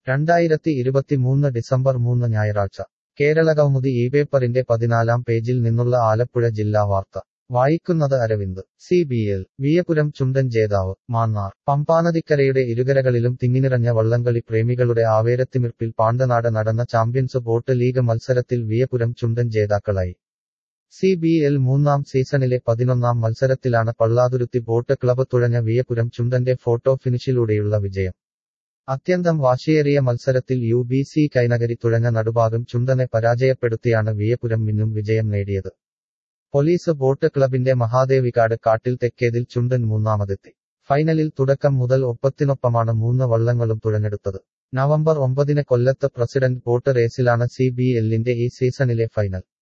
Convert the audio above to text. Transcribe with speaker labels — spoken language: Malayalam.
Speaker 1: രണ്ടായിരത്തി ഇരുപത്തിമൂന്ന് ഡിസംബർ മൂന്ന് ഞായറാഴ്ച കേരളകൗമുദി ഈ പേപ്പറിന്റെ പതിനാലാം പേജിൽ നിന്നുള്ള ആലപ്പുഴ ജില്ലാ വാർത്ത വായിക്കുന്നത് Aravind C B L Viyapuram Chundan ജേതാവ് മാന്നാർ പമ്പാനദിക്കരയുടെ ഇരുകരകളിലും തിങ്ങിനിറഞ്ഞ വള്ളംകളി പ്രേമികളുടെ ആവേരത്തിമിർപ്പിൽ പാണ്ടനാട് നടന്ന ചാമ്പ്യൻസ് ബോട്ട് ലീഗ് മത്സരത്തിൽ വിയപുരം ചുണ്ടൻ ജേതാക്കളായി സി ബി എൽ മൂന്നാം സീസണിലെ പതിനൊന്നാം മത്സരത്തിലാണ് പള്ളാതുരുത്തി ബോട്ട് ക്ലബ് തുഴഞ്ഞ വിയപുരം ചുണ്ടന്റെ ഫോട്ടോ ഫിനിഷിലൂടെയുള്ള വിജയം അത്യന്തം വാശിയേറിയ മത്സരത്തിൽ യു ബി സി കൈനകരി തുഴഞ്ഞ നടുഭാഗം ചുണ്ടനെ പരാജയപ്പെടുത്തിയാണ് വിയപുരം മിന്നും വിജയം നേടിയത് പോലീസ് ബോട്ട് ക്ലബിന്റെ മഹാദേവികാട് കാട്ടിൽ തെക്കേതിൽ ചുണ്ടൻ മൂന്നാമതെത്തി ഫൈനലിൽ തുടക്കം മുതൽ ഒപ്പത്തിനൊപ്പമാണ് മൂന്ന് വള്ളങ്ങളും തുഴഞ്ഞെടുത്തത് നവംബർ ഒമ്പതിന് കൊല്ലത്ത് പ്രസിഡന്റ് ബോട്ട് റേസിലാണ് സി ബി എല്ലിന്റെ ഈ സീസണിലെ ഫൈനൽ